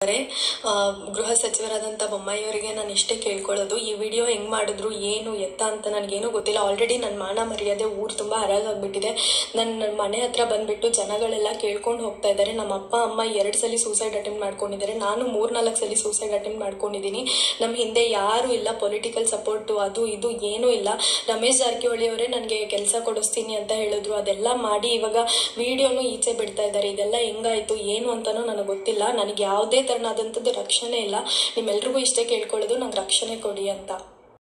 ಆ, ಗೃಹ ಸಚಿವರಾದಂಥ ಬೊಮ್ಮಾಯಿಯವರಿಗೆ ನಾನು ಇಷ್ಟೇ ಕೇಳ್ಕೊಳ್ಳೋದು ಈ ವಿಡಿಯೋ ಹೆಂಗ್ ಮಾಡಿದ್ರು ಏನು ಎತ್ತ ಅಂತ ನನಗೇನು ಗೊತ್ತಿಲ್ಲ ಆಲ್ರೆಡಿ ನನ್ನ ಮಾನ ಮರ್ಯಾದೆ ಊರು ತುಂಬ ಹರಾಗಾಗ್ಬಿಟ್ಟಿದೆ ನನ್ನ ಮನೆ ಹತ್ರ ಬಂದ್ಬಿಟ್ಟು ಜನಗಳೆಲ್ಲ ಕೇಳ್ಕೊಂಡು ಹೋಗ್ತಾ ಇದ್ದಾರೆ ನಮ್ಮ ಅಪ್ಪ ಅಮ್ಮ ಎರಡು ಸಲ ಸೂಸೈಡ್ ಅಟೆಂಪ್ಟ್ ಮಾಡ್ಕೊಂಡಿದ್ದಾರೆ ನಾನು ಮೂರ್ನಾಲ್ಕು ಸಲ ಸೂಸೈಡ್ ಅಟೆಂಪ್ಟ್ ಮಾಡ್ಕೊಂಡಿದ್ದೀನಿ ನಮ್ಮ ಹಿಂದೆ ಯಾರು ಇಲ್ಲ ಪೊಲಿಟಿಕಲ್ ಸಪೋರ್ಟು ಅದು ಇದು ಏನೂ ಇಲ್ಲ ರಮೇಶ್ ಜಾರಕಿಹೊಳಿ ಅವರೇ ನನಗೆ ಕೆಲಸ ಕೊಡಿಸ್ತೀನಿ ಅಂತ ಹೇಳಿದ್ರು ಅದೆಲ್ಲ ಮಾಡಿ ಇವಾಗ ವಿಡಿಯೋನು ಈಚೆ ಬಿಡ್ತಾ ಇದ್ದಾರೆ ಇದೆಲ್ಲ ಹೆಂಗಾಯ್ತು ಏನು ಅಂತಾನೂ ನನಗೆ ಗೊತ್ತಿಲ್ಲ ನನಗೆ ಯಾವುದೇ ತರನಾದಂಥದ್ದು ರಕ್ಷಣೆ ಇಲ್ಲ ನಿಮ್ಮೆಲ್ರಿಗೂ ಇಷ್ಟೇ ಕೇಳ್ಕೊಳ್ಳೋದು ನಂಗೆ ರಕ್ಷಣೆ ಕೊಡಿ ಅಂತ